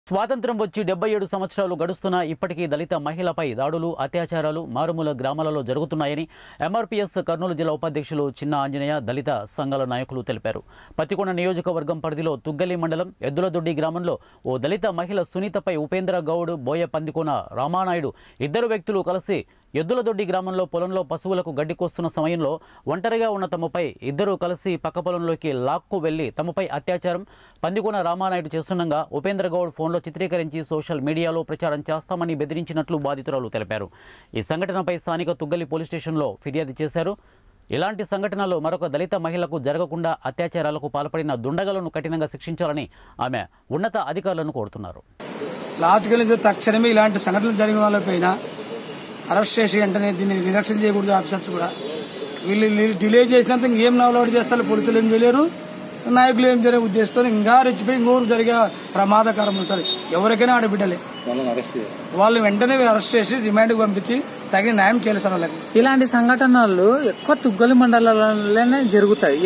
స్వాతంత్ర్యం వచ్చి డెబ్బై ఏడు సంవత్సరాలు గడుస్తున్నా ఇప్పటికీ దళిత మహిళపై దాడులు అత్యాచారాలు మారుమూల గ్రామాలలో జరుగుతున్నాయని ఎంఆర్పీఎస్ కర్నూలు జిల్లా ఉపాధ్యక్షులు చిన్న ఆంజనేయ దళిత సంఘాల నాయకులు తెలిపారు పత్తికొండ నియోజకవర్గం పరిధిలో తుగ్గలి మండలం ఎద్దులదొడ్డి గ్రామంలో ఓ దళిత మహిళ సునీతపై ఉపేంద్ర గౌడ్ బోయ పందికొన రామానాయుడు ఇద్దరు వ్యక్తులు కలిసి ఎద్దులదొడ్డి గ్రామంలో పొలంలో పశువులకు గడ్డి కోస్తున్న సమయంలో ఒంటరిగా ఉన్న తమపై ఇద్దరూ కలిసి పక్క పొలంలోకి లాక్కు వెళ్లి తమపై అత్యాచారం పందికొన రామానాయుడు చేస్తుండగా ఉపేంద్ర గౌడ్ ఫోన్లో చిత్రీకరించి సోషల్ మీడియాలో ప్రచారం చేస్తామని బెదిరించినట్లు బాధితురాలు తెలిపారు ఈ సంఘటనపై స్థానిక తుగ్గలి పోలీస్ స్టేషన్లో ఫిర్యాదు చేశారు ఇలాంటి సంఘటనలు మరొక దళిత మహిళకు జరగకుండా అత్యాచారాలకు పాల్పడిన దుండగలను కఠినంగా శిక్షించాలని ఆమె ఉన్నత అధికారులను కోరుతున్నారు లాటుకెళ్ళిన తక్షణమే ఇలాంటి సంఘటనలు జరిగిన వాళ్ళపైన అరెస్ట్ చేసి వెంటనే దీన్ని నిరక్షణ చేయకూడదు ఆఫీసర్స్ కూడా వీళ్ళు వీళ్ళు డిలే చేసినంత ఇంకేం నవలోడ్ చేస్తారు పోలీసులు ఏం చేయలేరు నాయకులు ఏం జరిగే ఉద్దేశంతో ఇంకా రెచ్చిపోయి ఇంకోరు జరిగే ప్రమాదకరం సరే ఎవరికైనా ఆడబిడ్డలే వాళ్ళు వెంటనే అరెస్ట్ చేసి రిమాండ్కి పంపించి తగిన న్యాయం చేయాలి సార్ వాళ్ళకి ఇలాంటి సంఘటనలు ఎక్కువ తుగ్గలి మండలాలలోనే జరుగుతాయి